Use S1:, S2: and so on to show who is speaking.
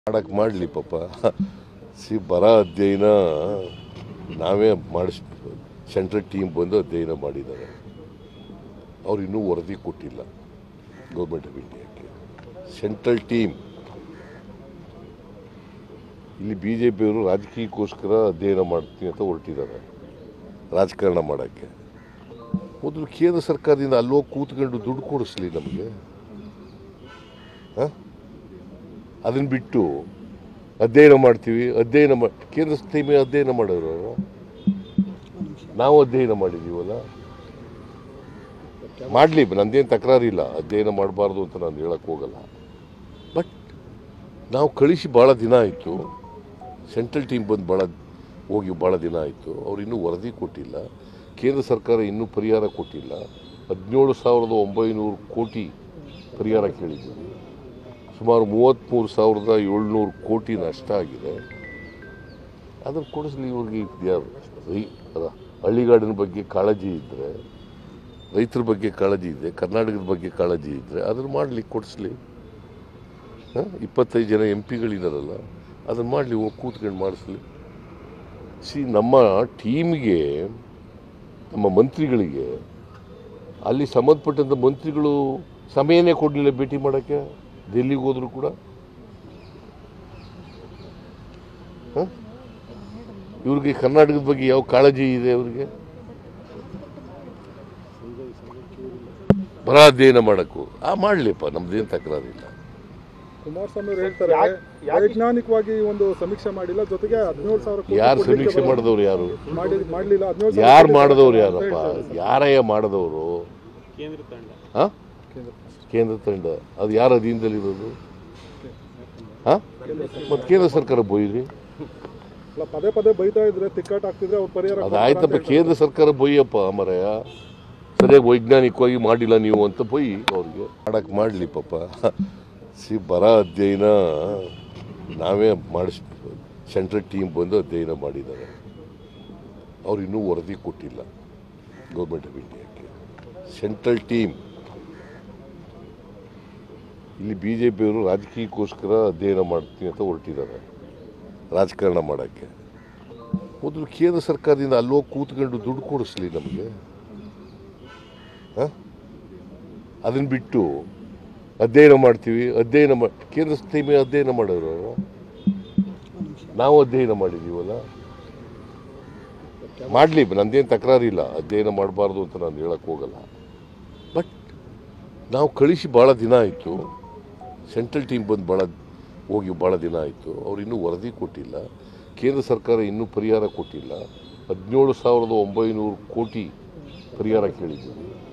S1: ಮಾಡಕ್ಕೆ ಮಾಡಲಿ ಪಾಪ ಸಿ ಬರ ಅಧ್ಯಯನ ನಾವೇ ಮಾಡಿಸ್ ಸೆಂಟ್ರಲ್ ಟೀಮ್ ಬಂದು ಅಧ್ಯಯನ ಮಾಡಿದ್ದಾರೆ ಅವ್ರು ಇನ್ನೂ ವರದಿ ಕೊಟ್ಟಿಲ್ಲ ಗೌರ್ಮೆಂಟ್ ಆಫ್ ಇಂಡಿಯಾಕ್ಕೆ ಸೆಂಟ್ರಲ್ ಟೀಮ್ ಇಲ್ಲಿ ಬಿ ಜೆ ಪಿಯವರು ರಾಜಕೀಯಕ್ಕೋಸ್ಕರ ಅಧ್ಯಯನ ಮಾಡ್ತೀನಿ ಅಂತ ಹೊರಟಿದ್ದಾರೆ ರಾಜಕಾರಣ ಮಾಡೋಕ್ಕೆ ಮೊದಲು ಕೇಂದ್ರ ಸರ್ಕಾರದಿಂದ ಅಲ್ಲೋಗಿ ಕೂತ್ಕೊಂಡು ದುಡ್ಡು ಕೊಡಿಸ್ಲಿ ನಮಗೆ ಅದನ್ನು ಬಿಟ್ಟು ಅಧ್ಯಯನ ಮಾಡ್ತೀವಿ ಅಧ್ಯಯನ ಮಾ ಕೇಂದ್ರ ಟೀಮೇ ಅಧ್ಯಯನ ಮಾಡೋರು ಅವ್ರು. ನಾವು ಅಧ್ಯಯನ ಮಾಡಿದ್ದೀವಲ್ಲ ಮಾಡಲಿ ನಂದೇನು ತಕರಾರಿಲ್ಲ ಅಧ್ಯಯನ ಮಾಡಬಾರ್ದು ಅಂತ ನಾನು ಹೇಳಕ್ಕೆ ಹೋಗಲ್ಲ ಬಟ್ ನಾವು ಕಳಿಸಿ ಭಾಳ ದಿನ ಆಯಿತು ಸೆಂಟ್ರಲ್ ಟೀಮ್ ಬಂದು ಭಾಳ ಹೋಗಿ ಭಾಳ ದಿನ ಆಯಿತು ಅವ್ರು ಇನ್ನೂ ವರದಿ ಕೊಟ್ಟಿಲ್ಲ ಕೇಂದ್ರ ಸರ್ಕಾರ ಇನ್ನೂ ಪರಿಹಾರ ಕೊಟ್ಟಿಲ್ಲ ಹದಿನೇಳು ಸಾವಿರದ ಒಂಬೈನೂರು ಕೋಟಿ ಪರಿಹಾರ ಕೇಳಿದ್ದೀವಿ ಸುಮಾರು ಮೂವತ್ತ್ಮೂರು ಸಾವಿರದ ಏಳ್ನೂರು ಕೋಟಿ ನಷ್ಟ ಆಗಿದೆ ಅದನ್ನು ಕೊಡಿಸ್ಲಿ ಇವ್ರಿಗೆ ಯಾರು ರೈ ಅದ- ಹಳ್ಳಿಗಾಡಿನ ಬಗ್ಗೆ ಕಾಳಜಿ ಇದ್ದರೆ ರೈತರ ಬಗ್ಗೆ ಕಾಳಜಿ ಇದೆ ಕರ್ನಾಟಕದ ಬಗ್ಗೆ ಕಾಳಜಿ ಇದ್ದರೆ ಅದನ್ನು ಮಾಡಲಿ ಕೊಡಿಸ್ಲಿ ಹಾಂ ಇಪ್ಪತ್ತೈದು ಜನ ಎಂ ಪಿಗಳಿದಾರಲ್ಲ ಅದನ್ನು ಮಾಡಲಿ ಹೋಗಿ ಕೂತ್ಕೊಂಡು ಮಾಡಿಸ್ಲಿ ಸಿ ನಮ್ಮ ಟೀಮ್ಗೆ ನಮ್ಮ ಮಂತ್ರಿಗಳಿಗೆ ಅಲ್ಲಿ ಸಂಬಂಧಪಟ್ಟಂಥ ಮಂತ್ರಿಗಳು ಸಮಯನೇ ಕೊಡಲಿಲ್ಲ ಭೇಟಿ ಮಾಡೋಕ್ಕೆ ಡೆಲ್ಲಿಗೆ ಹೋದ್ರು ಕೂಡ ಹ? ಇವ್ರಿಗೆ ಕರ್ನಾಟಕದ ಬಗ್ಗೆ ಯಾವ ಕಾಳಜಿ ಇದೆ ಅವ್ರಿಗೆ ಬರ ಅಧ್ಯಯನ ಮಾಡೋಕ್ಕೂ ಆ ಮಾಡಲಿಪ್ಪ ನಮ್ದೇನು ತಕರಾರಿಲ್ಲ
S2: ಕುಮಾರಸ್ವಾಮಿ ಅವರು ಹೇಳ್ತಾರೆ ವೈಜ್ಞಾನಿಕವಾಗಿ ಈ ಒಂದು ಸಮೀಕ್ಷೆ ಮಾಡಿಲ್ಲ ಜೊತೆಗೆ ಹದಿನೇಳು ಸಾವಿರ ಕೋಟಿ
S1: ಯಾರು
S2: ಕೊಡ್ಲಿಕ್ಕೆ
S1: ಸಮೀಕ್ಷೆ ಮಾಡಿದವ್ರು ಯಾರು
S2: ಮಾಡಿ ಮಾಡಲಿಲ್ಲ ಹದಿನೇಳು
S1: ಯಾರು ಮಾಡಿದವ್ರು ಯಾರಪ್ಪ ಯಾರಯ್ಯ ಮಾಡಿದವರು
S3: ಕೇಂದ್ರ ತಂಡ
S1: ಹಾಂ ಕೇಂದ್ರ ತಂಡ ಅದು ಯಾರ ಅಧೀನದಲ್ಲಿರೋದು ಹಾಂ ಮತ್ತು ಕೇಂದ್ರ ಸರ್ಕಾರ ಬೊಯ್ಯಿರಿ
S2: ಅಲ್ಲ ಪದೇ ಪದೇ ಬೈತಾ ಇದ್ರೆ ತಿಕ್ಕಾಟ ಆಗ್ತಿದ್ರೆ ಅವ್ರ ಪರಿಹಾರ
S1: ಅದು ಆಯ್ತಪ್ಪ ಕೇಂದ್ರ ಸರ್ಕಾರ ಬೊಯ್ಯಪ್ಪ ಮರಯ್ಯ ಸರಿಯಾಗಿ ವೈಜ್ಞಾನಿಕವಾಗಿ ಮಾಡಿಲ್ಲ ನೀವು ಅಂತ ಬೊಯ್ಯಿ ಅವ್ರಿಗೆ ಮಾಡಕ್ಕೆ ಮಾಡಲಿ ಪಾಪ ಸಿ ಬರ ಅಧ್ಯಯನ ನಾವೇ ಮಾಡಿಸ್ ಸೆಂಟ್ರಲ್ ಟೀಮ್ ಬಂದು ಅಧ್ಯಯನ ಮಾಡಿದ್ದಾರೆ ಅವ್ರು ಇನ್ನೂ ವರದಿ ಕೊಟ್ಟಿಲ್ಲ ಗೌರ್ಮೆಂಟ್ ಆಫ್ ಇಂಡಿಯಾಕ್ಕೆ ಸೆಂಟ್ರಲ್ ಟೀಮ್ ಇಲ್ಲಿ ಬಿ ಜೆ ಪಿಯವರು ರಾಜಕೀಯಕ್ಕೋಸ್ಕರ ಅಧ್ಯಯನ ಮಾಡ್ತೀನಿ ಅಂತ ಹೊರಟಿದ್ದಾರೆ ರಾಜಕಾರಣ ಮಾಡೋಕ್ಕೆ ಮೊದಲು ಕೇಂದ್ರ ಸರ್ಕಾರದಿಂದ ಅಲ್ಲೋಗಿ ಕೂತ್ಕೊಂಡು ದುಡ್ಡು ಕೊಡಿಸ್ಲಿ ನಮಗೆ ಅದನ್ನು ಬಿಟ್ಟು ಅಧ್ಯಯನ ಮಾಡ್ತೀವಿ ಅಧ್ಯಯನ ಮಾ ಕೇಂದ್ರ ಟೀಮೇ ಅಧ್ಯಯನ ಮಾಡೋರು ಅವ್ರು. ನಾವು ಅಧ್ಯಯನ ಮಾಡಿದ್ದೀವಲ್ಲ ಮಾಡಲಿ ನಂದೇನು ತಕರಾರಿಲ್ಲ ಅಧ್ಯಯನ ಮಾಡಬಾರ್ದು ಅಂತ ನಾನು ಹೇಳಕ್ಕೆ ಹೋಗಲ್ಲ ಬಟ್ ನಾವು ಕಳಿಸಿ ಭಾಳ ದಿನ ಆಯಿತು ಸೆಂಟ್ರಲ್ ಟೀಮ್ ಬಂದು ಭಾಳ ಹೋಗಿ ಭಾಳ ದಿನ ಆಯಿತು ಅವ್ರು ಇನ್ನೂ ವರದಿ ಕೊಟ್ಟಿಲ್ಲ ಕೇಂದ್ರ ಸರ್ಕಾರ ಇನ್ನೂ ಪರಿಹಾರ ಕೊಟ್ಟಿಲ್ಲ ಹದಿನೇಳು ಸಾವಿರದ ಒಂಬೈನೂರು ಕೋಟಿ ಪರಿಹಾರ ಕೇಳಿದ್ದೀವಿ